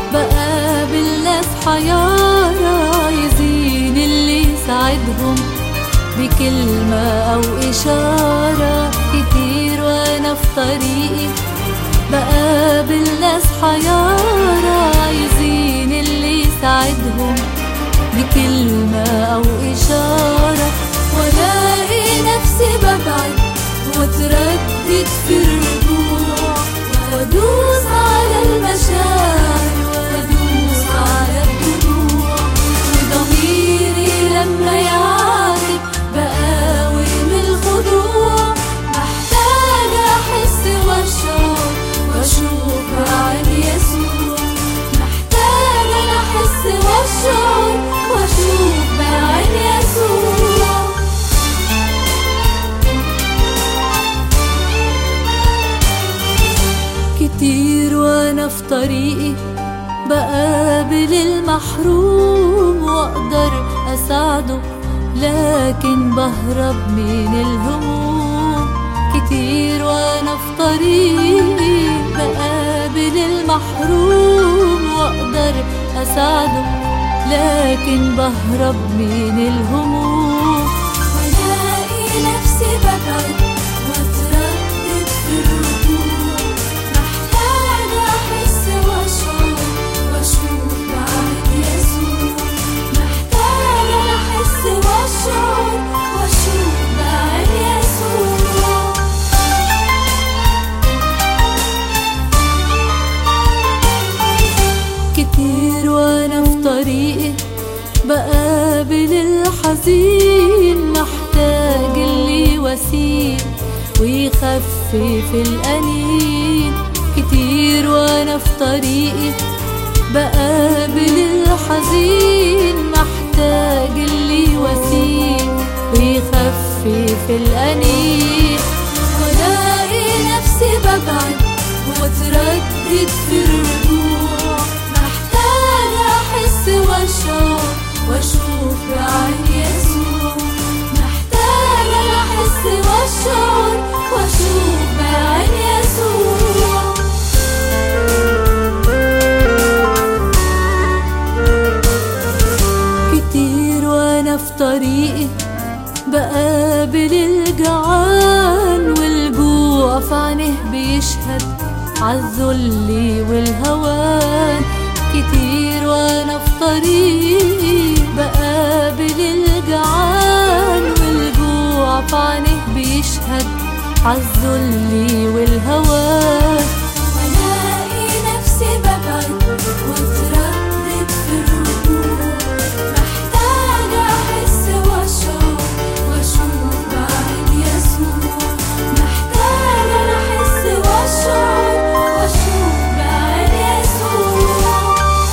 بقابل ناس حيارى عايزين اللي يساعدهم بكلمة أو إشارة كتير وأنا في طريقي بقابل ناس حيارى عايزين اللي يساعدهم بكلمة أو إشارة وألاقي نفسي ببعد وأتردد في الرجوع وأدوس على المشاعر وأدوس على الدموع وضميري لما يعاتب بقاوم الخضوع محتاجة أحس وأشعر وأشوف بعين يسوع محتاجة أحس وأشعر وأشوف بعين يسوع كتير وانا في طريقي بقابل المحروم واقدر اساعده لكن بهرب من الهموم كتير وانا في طريقي بقابل المحروم واقدر اساعده لكن بهرب من الهموم والاقي نفسي ببعد واتردد في الرجوع محتاجة أحس وأشعر وأشوف بعين يسوع محتاجة أحس وأشعر وأشوف بعين يسوع كتير وانا في طريقي بقابل الحزين محتاج اللي يواسيه ويخفف الأنين كتير وانا في طريقي بقابل الحزين محتاج اللي يواسيه ويخفف الأنين والاقي نفسي ببعد واتردد في الرجوع محتاجة أحس وأشعر وأشوف بعين يسوع محتاجة أحس وأشعر وأشوف بعين يسوع كتير وأنا في طريقي بقابل الجوعان والجوع في عينيه بيشهد عالذل والهوان كتير وانا في طريقي بقابل الجوعان والجوع في عينيه بيشهد عالذل والهوان والاقي نفسي ببعد واتردد في الرجوع محتاجة أحس وأشعر وأشوف بعين يسوع محتاجة أحس وأشعر وأشوف بعين يسوع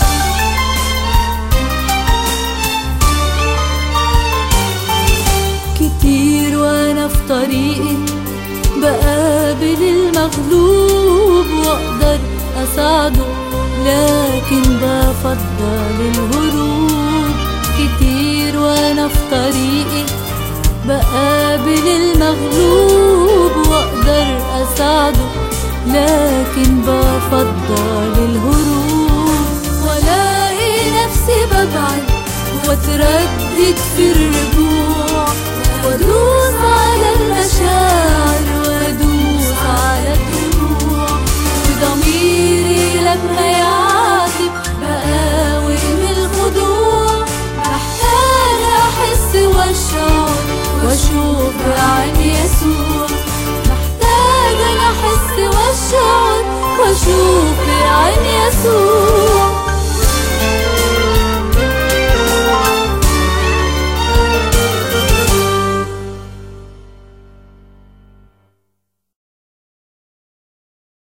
كتير وانا في طريقي بقابل المغلوب واقدر اساعده لكن بفضل الهروب كتير وانا في طريقي بقابل المغلوب واقدر اساعده لكن بفضل الهروب والاقي نفسي ببعد واتردد في الرجوع وادوس